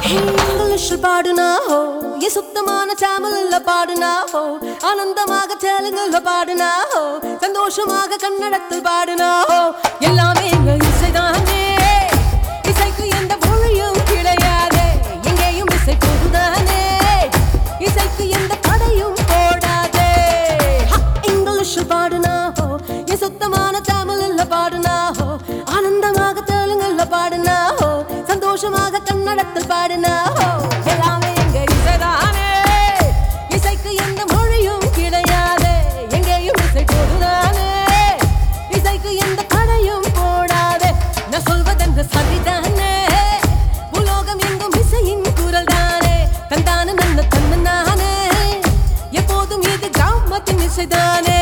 இங்கிலீஷில் பாடுனா ஹோ என் சுத்தமான தமிழ்ல பாடுனா ஹோ ஆனந்தமாக தெலுங்குல பாடுனா ஹோ சந்தோஷமாக கன்னடத்தில் பாடுனா ஹோ எல்லாமே எங்க இசைதானே இசைக்கு எந்த மொழியும் கிடையாதே எங்கேயும் இசை பொதுதானே இசைக்கு எந்த தடையும் போடாதே ஹ, இங்கிலீஷில் பாடுனா ஹோ என் சுத்தமான தமிழ்ல பாடுனா ஹோ ஆனந்தமாக தெலுங்குல பாடுனா ஹோ சந்தோஷமாக கன்னடத்தில் பாடுனா ஹோ எல்லாமே எங்க இசைதானே இசைக்கு எந்த மொழியும் கிடையாதே எங்கேயும் இசை பொதுதானே இசைக்கு எந்த தடையும் போடாதே நான் சொல்வதென்று சரிதானே உலோகம் எங்கும் இசையின் குரல் தானே தந்தான நன்ன தன்ன நானே எப்போதும் இது கிராமத்தின் இசைதானே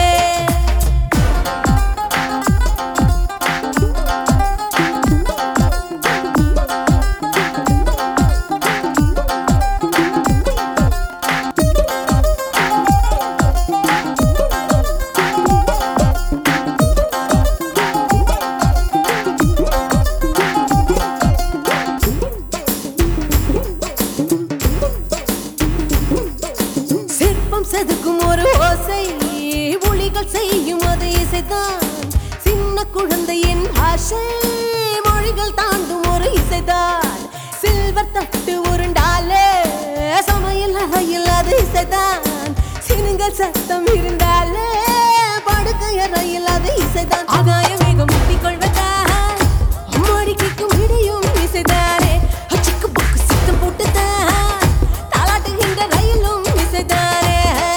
சிற்பம் செதுக்கும் ஒரு ஓசை ஒளிகள் செய்யும் அது இசைதான் சின்ன குழந்தையின் ஆசை மொழிகள் தாண்டும் ஒரு இசைதான் சில்வர் தட்டு உருண்டாலே சமையல் அறையில் அது இசைதான் சினுங்கள் சத்தம் இருந்தாலே படுக்கை அறையில் அது இசைதான் ஆகாய வேகம் முட்டிக்கொள்வதான் அம்மாடிக்கும் இடையும் இசைதானே அச்சுக்கு புக்கு சித்தம் போட்டுதான் தாளாட்டுகின்ற ரயிலும் இசைதானே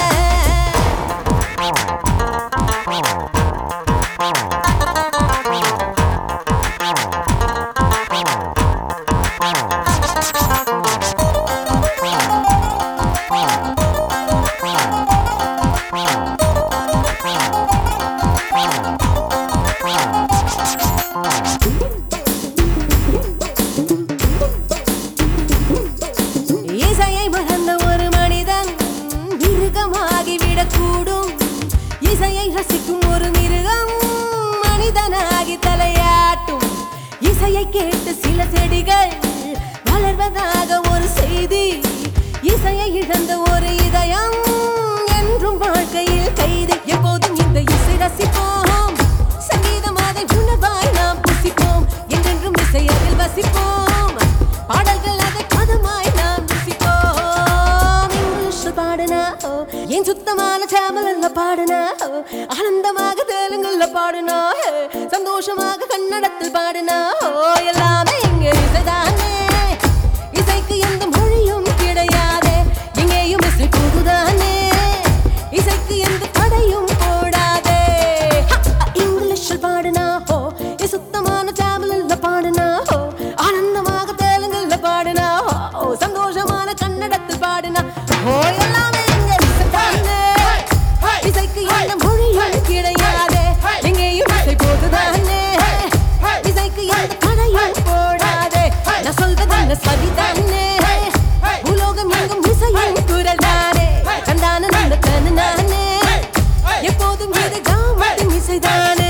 இசையை மறந்த ஒரு மனிதன் மிருகமாகி விடக்கூடும் இசையை ரசிக்கும் ஒரு மிருகம் மனிதனாகி தலையாட்டும் இசையை கேட்டு சில செடிகள் வளர்வதாக ஒரு செய்தி இசையை இழந்த ஒரு இதயம் என்றும் வாழ்க்கையில் கைது எப்போதும் இந்த இசை ரசிப்போம் சங்கீதம் அதை உணவாய் நாம் புசிப்போம் என்றென்றும் இசை அதில் வசிப்போம் பாடல்கள் அதை பதமாய் நாம் ருசிப்போம் இங்கிலீஷில் பாடுனா ஓ, என் சுத்தமான தமிழ்ல பாடுனா ஓ, ஆனந்தமாக தெலுங்குல பாடுனா ஹே, சந்தோஷமாக கன்னடத்தில் பாடுனா ஓ எல்லாமே இங்க இசைதானே இசைக்கு எந்த மொழியும் கிடையாதே எங்கேயும் இசை பொதுதானே இசைக்கு எந்த தடையும் போடாதே ஹ, ஹ, இங்கிலீஷில் பாடுனா ஹோ என் சுத்தமான தமிழ்ல பாடுனா ஹோ ஆனந்தமாக தெலுங்குல பாடுனா ஹோ சந்தோஷமான கன்னடத்தில் பாடுனா ஹோ எல்லாமே இங்க இசைதானே இசைக்கு எந்த மொழியும் கிடையாதே எங்கேயும் இசை போதுதானே இசைக்கு எந்த தடையும் போடாதே நான் சொல்வதென்ன சரிதானே உலோகம் எங்கும் இசையின் குரல் தானே தந்தான நல்ல நானே எப்போதும் இது கிராமத்தின் இசைதானே